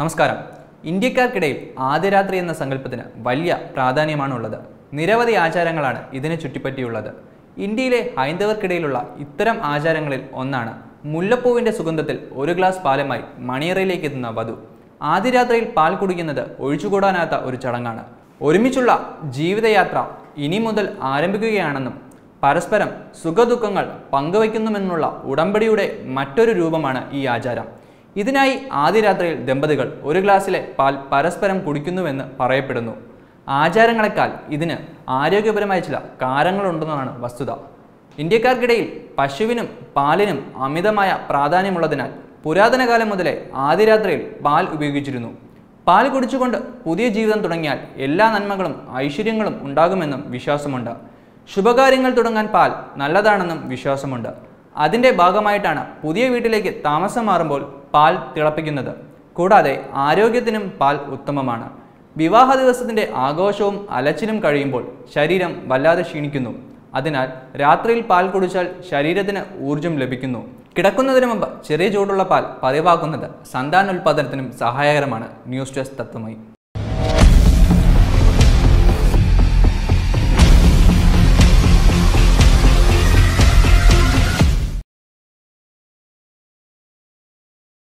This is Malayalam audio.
നമസ്കാരം ഇന്ത്യക്കാർക്കിടയിൽ ആദ്യരാത്രി എന്ന സങ്കല്പത്തിന് വലിയ പ്രാധാന്യമാണുള്ളത് നിരവധി ആചാരങ്ങളാണ് ഇതിനെ ചുറ്റിപ്പറ്റിയുള്ളത് ഇന്ത്യയിലെ ഹൈന്ദവർക്കിടയിലുള്ള ഇത്തരം ആചാരങ്ങളിൽ ഒന്നാണ് മുല്ലപ്പൂവിൻ്റെ സുഗന്ധത്തിൽ ഒരു ഗ്ലാസ് പാലുമായി മണിയറയിലേക്ക് എത്തുന്ന വധു ആദ്യരാത്രിയിൽ പാൽ കുടിക്കുന്നത് ഒഴിച്ചുകൂടാനാത്ത ഒരു ചടങ്ങാണ് ഒരുമിച്ചുള്ള ജീവിതയാത്ര ഇനി മുതൽ ആരംഭിക്കുകയാണെന്നും പരസ്പരം സുഖദുഃഖങ്ങൾ പങ്കുവയ്ക്കുന്നുമെന്നുള്ള ഉടമ്പടിയുടെ മറ്റൊരു രൂപമാണ് ഈ ആചാരം ഇതിനായി ആദ്യ രാത്രിയിൽ ദമ്പതികൾ ഒരു ഗ്ലാസ്സിലെ പാൽ പരസ്പരം കുടിക്കുന്നുവെന്ന് പറയപ്പെടുന്നു ആചാരങ്ങളെക്കാൾ ഇതിന് ആരോഗ്യപരമായ ചില കാരണങ്ങളുണ്ടെന്നാണ് വസ്തുത ഇന്ത്യക്കാർക്കിടയിൽ പശുവിനും പാലിനും അമിതമായ പ്രാധാന്യമുള്ളതിനാൽ പുരാതന കാലം മുതലേ ആദ്യ രാത്രിയിൽ പാൽ ഉപയോഗിച്ചിരുന്നു പാൽ കുടിച്ചുകൊണ്ട് പുതിയ ജീവിതം തുടങ്ങിയാൽ എല്ലാ നന്മകളും ഐശ്വര്യങ്ങളും ഉണ്ടാകുമെന്നും വിശ്വാസമുണ്ട് ശുഭകാര്യങ്ങൾ തുടങ്ങാൻ പാൽ നല്ലതാണെന്നും വിശ്വാസമുണ്ട് അതിൻ്റെ ഭാഗമായിട്ടാണ് പുതിയ വീട്ടിലേക്ക് താമസം മാറുമ്പോൾ പാൽ തിളപ്പിക്കുന്നത് കൂടാതെ ആരോഗ്യത്തിനും പാൽ ഉത്തമമാണ് വിവാഹ ദിവസത്തിൻ്റെ ആഘോഷവും അലച്ചിലും കഴിയുമ്പോൾ ശരീരം വല്ലാതെ ക്ഷീണിക്കുന്നു അതിനാൽ രാത്രിയിൽ പാൽ കുടിച്ചാൽ ശരീരത്തിന് ഊർജം ലഭിക്കുന്നു കിടക്കുന്നതിന് മുമ്പ് ചെറിയ ചൂടുള്ള പാൽ പതിവാക്കുന്നത് സന്താനോൽപാദനത്തിനും സഹായകരമാണ് ന്യൂസ് ഡെസ്ക് തത്വമായി